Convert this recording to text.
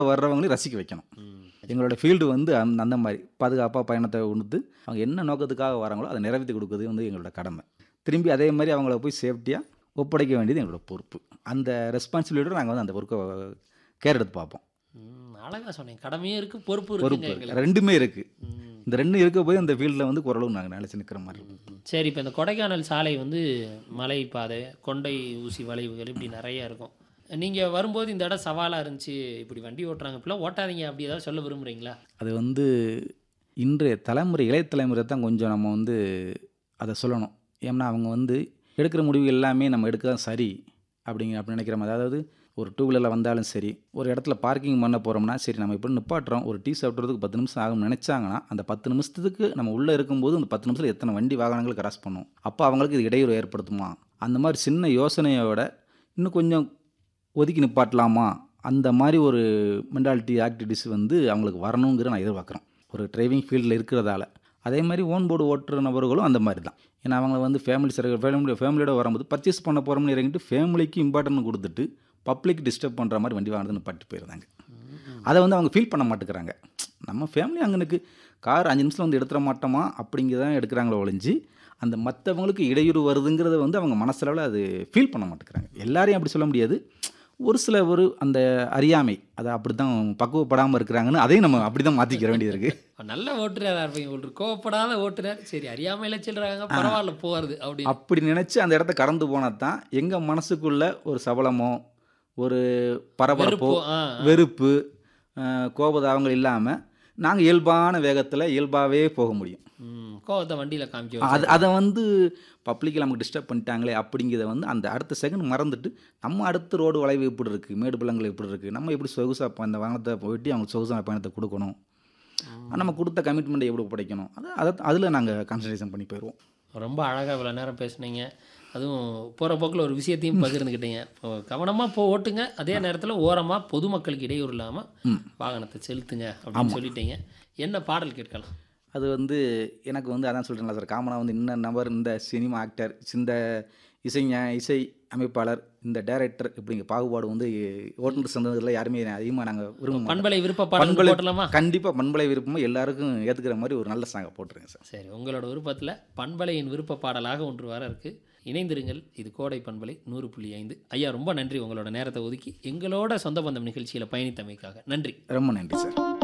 வர்றவங்களையும் ரசிக்க வைக்கணும் எங்களோட ஃபீல்டு வந்து அந்த அந்த மாதிரி பாதுகாப்பாக பயணத்தை உணர்த்து அவங்க என்ன நோக்கத்துக்காக வராங்களோ அதை நிறைவேற்றி கொடுக்குறது வந்து எங்களோட கடமை திரும்பி அதே மாதிரி அவங்கள போய் சேஃப்டியாக ஒப்படைக்க வேண்டியது எங்களோட பொறுப்பு அந்த ரெஸ்பான்சிபிலிட்டியோட நாங்கள் வந்து அந்த பொறுப்பை கேர் எடுத்து பார்ப்போம் ம், அழகா சொன்னீங்க கடமையும் இருக்கு பொறுப்பு பொறுப்பு இருக்குங்க இருக்கு. எங்களுக்கு ரெண்டுமே இருக்குது ம். இந்த ரெண்டும் இருக்க போய் அந்த ஃபீல்டில் வந்து குரலும் நாங்கள் நினச்சி நிற்கிற மாதிரி இருக்கும். சரி இப்போ இந்த கொடைக்கானல் சாலை வந்து மலை பாதை கொண்டை ஊசி வளைவுகள் இப்படி நிறைய இருக்கும் நீங்கள் வரும்போது இந்த இடம் சவாலாக இருந்துச்சு இப்படி வண்டி ஓட்டுறாங்க இப்படிலாம் ஓட்டாதீங்க அப்படி ஏதாவது சொல்ல விரும்புகிறீங்களா அது வந்து இன்றைய தலைமுறை இளைய தலைமுறை தான் கொஞ்சம் நம்ம வந்து அதை சொல்லணும் ஏன்னா அவங்க வந்து எடுக்கிற முடிவு எல்லாமே நம்ம எடுக்க தான் சரி அப்படிங்க அப்படி நினைக்கிற மாதிரி அதாவது ஒரு டூ வீலரில் வந்தாலும் சரி ஒரு இடத்துல பார்க்கிங் பண்ண போகிறோம்னா சரி நம்ம இப்படி நிப்பாட்டுறோம் ஒரு டீ சாப்பிட்றதுக்கு பத்து நிமிஷம் ஆகும்னு நினச்சாங்கன்னா அந்த பத்து நிமிஷத்துக்கு நம்ம உள்ளே இருக்கும்போது அந்த பத்து நிமிஷத்தில் எத்தனை வண்டி வாகனங்கள் கிராஸ் பண்ணும் அப்போ அவங்களுக்கு இது இடையூறு ஏற்படுத்துமா அந்த மாதிரி சின்ன யோசனையோட இன்னும் கொஞ்சம் ஒதுக்கி நிப்பாட்டலாமா அந்த மாதிரி ஒரு மென்டாலிட்டி ஆக்டிவிட்டிஸ் வந்து அவங்களுக்கு வரணுங்கிற நான் எதிர்பார்க்குறேன் ஒரு டிரைவிங் ஃபீல்டில் இருக்கிறதால அதே மாதிரி ஓன் போர்டு ஓட்டுற நபர்களும் அந்த மாதிரி தான் ஏன்னா அவங்க வந்து ஃபேமிலி சர்க்கிள் ஃபேமிலி ஃபேமிலியோட வரும்போது பர்ச்சேஸ் பண்ண போகிறோம்னு இறங்கிட்டு ஃபேமிலிக்கு இம்பார்ட்டன்ட் கொடுத்துட்டு பப்ளிக் டிஸ்டர்ப் பண்ணுற மாதிரி வண்டி வாங்கினதுன்னு பட்டு போயிருந்தாங்க அதை வந்து அவங்க ஃபீல் பண்ண மாட்டேங்கிறாங்க நம்ம ஃபேமிலி அங்கனுக்கு கார் அஞ்சு நிமிஷத்தில் வந்து எடுத்துட மாட்டோமா அப்படிங்கிறதான் எடுக்கிறாங்களோ ஒழிஞ்சு அந்த மற்றவங்களுக்கு இடையூறு வருதுங்கிறத வந்து அவங்க மனசளவில் அது ஃபீல் பண்ண மாட்டேங்கிறாங்க எல்லாரையும் அப்படி சொல்ல முடியாது ஒரு சில ஒரு அந்த அறியாமை அதை அப்படி தான் பக்குவப்படாமல் இருக்கிறாங்கன்னு அதையும் நம்ம அப்படி தான் மாற்றிக்கிற வேண்டியது இருக்குது நல்ல ஓட்டுறாரா இருப்பீங்க ஒரு கோவப்படாத ஓட்டுறார் சரி அறியாமையில சொல்கிறாங்க பரவாயில்ல போகிறது அப்படின்னு அப்படி நினச்சி அந்த இடத்த கடந்து போனால் தான் எங்கள் மனசுக்குள்ள ஒரு சபலமோ ஒரு பரபரப்போ வெறுப்பு, ஆ, ஆ. வெறுப்பு அஹ், கோபதாபங்கள் இல்லாமல் நாங்கள் இயல்பான வேகத்தில் இயல்பாகவே போக முடியும் ம், கோவத்தை வண்டியில் காமிக்க அது அதை வந்து பப்ளிக்கில் நமக்கு டிஸ்டர்ப் பண்ணிட்டாங்களே அப்படிங்கிறத வந்து அந்த அடுத்த செகண்ட் மறந்துட்டு நம்ம அடுத்த ரோடு வளைவு எப்படி இருக்குது மேடு பள்ளங்கள் எப்படி இருக்குது நம்ம எப்படி சொகுசாக அந்த வாகனத்தை வெட்டி அவங்க சொகுசான பயணத்தை கொடுக்கணும் நம்ம கொடுத்த கமிட்மெண்ட்டை எப்படி ஒப்படைக்கணும் அது அதை அதில் நாங்கள் கான்சன்ட்ரேஷன் பண்ணி போயிடுவோம் ரொம்ப அழகாக இவ்வளோ நேரம் பேசுனீங்க அதுவும் போகிற போக்கில் ஒரு விஷயத்தையும் பகிர்ந்துக்கிட்டீங்க கவனமாக போ ஓட்டுங்க அதே நேரத்தில் ஓரமாக பொதுமக்களுக்கு இடையூறு இல்லாமல் வாகனத்தை செலுத்துங்க அப்படின்னு சொல்லிட்டீங்க என்ன பாடல் கேட்கலாம் அது வந்து எனக்கு வந்து அதான் சொல்கிறேன்ல சார் காமனாக வந்து இந்த நபர் இந்த சினிமா ஆக்டர் இந்த இசைஞ இசை அமைப்பாளர் இந்த டைரக்டர் இப்படிங்க பாகுபாடு வந்து ஓட்டுநர் சந்ததியில் யாருமே அதிகமாக நாங்கள் விரும்ப மாட்டோம். பண்பலை விருப்ப பாடல் பண்பலை போட்டலாமா கண்டிப்பாக பண்பலை விருப்பமாக எல்லாருக்கும் ஏற்றுக்கிற மாதிரி ஒரு நல்ல சாங்கை போட்டுருங்க சார் சரி உங்களோட விருப்பத்தில் பண்பலையின் விருப்ப பாடலாக ஒன்று வர இருக்கு இணைந்திருங்கள் இது கோடை பண்பலை நூறு புள்ளி ஐந்து ஐயா ரொம்ப நன்றி உங்களோட நேரத்தை ஒதுக்கி எங்களோட சொந்த பந்தம் நிகழ்ச்சியில் பயணித்தமைக்காக நன்றி ரொம்ப நன்றி சார்